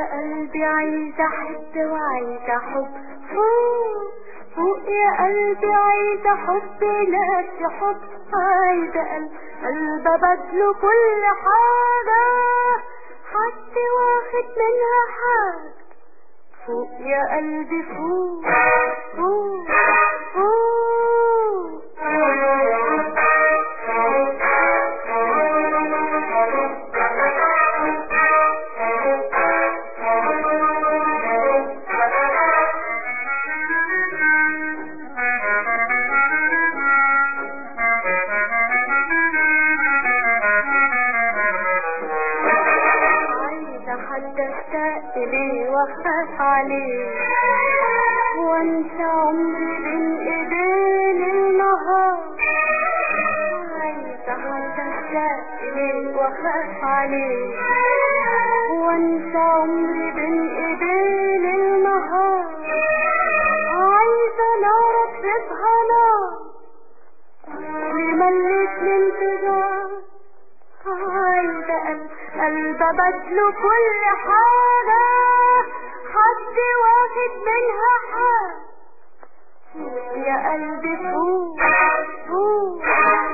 يا قلبي عايزة أحب وعايزة حب فوق فوق يا قلبي عايزة حب نفس حب عايزة قلب قلب بدله كل حاجة حد واخد منها حاجة فوق يا قلبي فوق فوق فوق عايزة حد اشتاق ليه واخاف عليه وانسى عمري بين ايدين النهار عايزة حد اشتاق ليه واخاف عليه وانسى عمري بين ايدين النهار عايزة نار اطفئها نار وملت الانتظار عايزة قلب قلب بدله كل حاجة حد واخد منها حاجة يا قلبي فوق فوق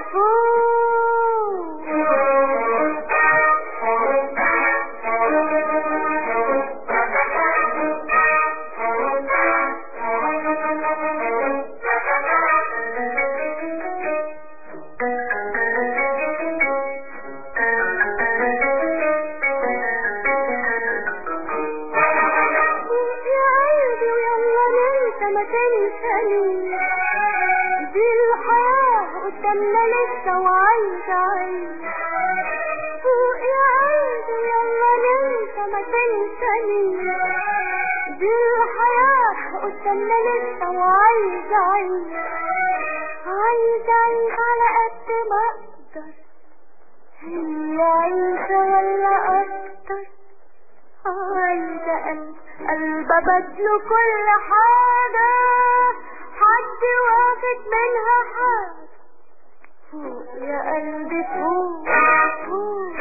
يا قلبي ويلا ننسى ما تنساني دي الحياة قدامنا لسه وعايزة عيش فوق يا قلبي يلا ننسى ما تنساني دي الحياة قدامنا لسه وعايزة عيش عايزة أعيش على قد ما أقدر هي عيشة ولا أكتر عايزة قلب قلب بدله كل حاجة حد واخد منها حاجة فوق يا قلبي فوق فوق